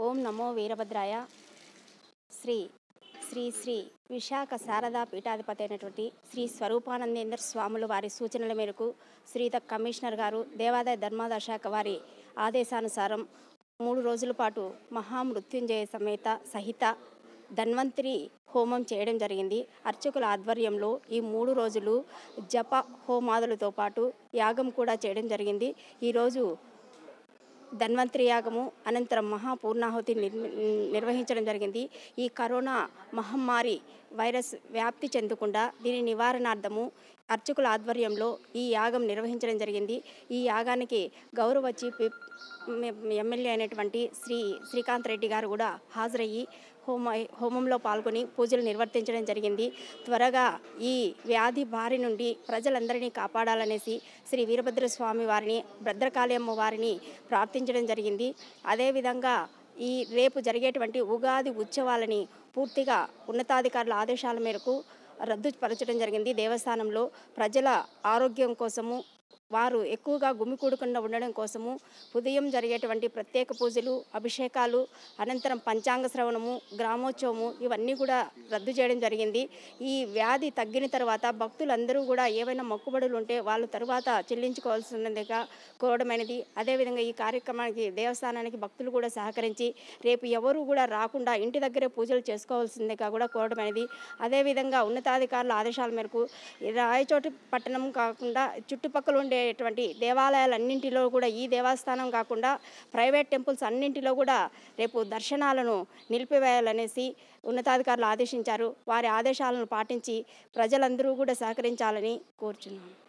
ఓం నమో వీరభద్రాయ శ్రీ శ్రీ శ్రీ విశాఖ శారదా పీఠాధిపతి అయినటువంటి శ్రీ స్వరూపానందేంద్ర స్వాములు వారి సూచనల మేరకు శ్రీత కమిషనర్ గారు దేవాదాయ ధర్మాదాయ శాఖ వారి ఆదేశానుసారం మూడు రోజుల పాటు మహామృత్యుంజయ సమేత సహిత ధన్వంతరి హోమం చేయడం జరిగింది అర్చకుల ఆధ్వర్యంలో ఈ మూడు రోజులు జప హోమాదులతో పాటు యాగం కూడా చేయడం జరిగింది ఈరోజు ధన్వంతరి యాగము అనంతరం మహాపూర్ణాహుతి నిర్మి నిర్వహించడం జరిగింది ఈ కరోనా మహమ్మారి వైరస్ వ్యాప్తి చెందకుండా దీని నివారణార్థము అర్చకుల ఆధ్వర్యంలో ఈ యాగం నిర్వహించడం జరిగింది ఈ యాగానికి గౌరవ చీఫ్ విప్ ఎమ్మెల్యే అయినటువంటి శ్రీ శ్రీకాంత్ రెడ్డి గారు కూడా హాజరయ్యి హోమ హోమంలో పాల్గొని పూజలు నిర్వర్తించడం జరిగింది త్వరగా ఈ వ్యాధి బారి నుండి ప్రజలందరినీ కాపాడాలనేసి శ్రీ వీరభద్ర స్వామి వారిని భద్రకాళియమ్మ వారిని ప్రార్థించడం జరిగింది అదేవిధంగా ఈ రేపు జరిగేటువంటి ఉగాది ఉత్సవాలని పూర్తిగా ఉన్నతాధికారుల ఆదేశాల మేరకు రద్దు పరచడం జరిగింది దేవస్థానంలో ప్రజల ఆరోగ్యం కోసము వారు ఎక్కువగా గుమికూడకుండా ఉండడం కోసము ఉదయం జరిగేటువంటి ప్రత్యేక పూజలు అభిషేకాలు అనంతరం పంచాంగ శ్రవణము గ్రామోత్సవము ఇవన్నీ కూడా రద్దు చేయడం జరిగింది ఈ వ్యాధి తగ్గిన తర్వాత భక్తులందరూ కూడా ఏవైనా మొక్కుబడులు ఉంటే వాళ్ళు తరువాత చెల్లించుకోవాల్సినదిగా కోరడమైనది అదేవిధంగా ఈ కార్యక్రమానికి దేవస్థానానికి భక్తులు కూడా సహకరించి రేపు ఎవరు కూడా రాకుండా ఇంటి దగ్గరే పూజలు చేసుకోవాల్సిందిగా కూడా కోరడమైనది అదేవిధంగా ఉన్నతాధికారుల ఆదేశాల మేరకు ఈ రాయచోటి పట్టణం కాకుండా చుట్టుపక్కల ఉండేటువంటి దేవాలయాలన్నింటిలో కూడా ఈ దేవస్థానం కాకుండా ప్రైవేట్ టెంపుల్స్ అన్నింటిలో కూడా రేపు దర్శనాలను నిలిపివేయాలనేసి ఉన్నతాధికారులు ఆదేశించారు వారి ఆదేశాలను పాటించి ప్రజలందరూ కూడా సహకరించాలని కోరుచున్నాను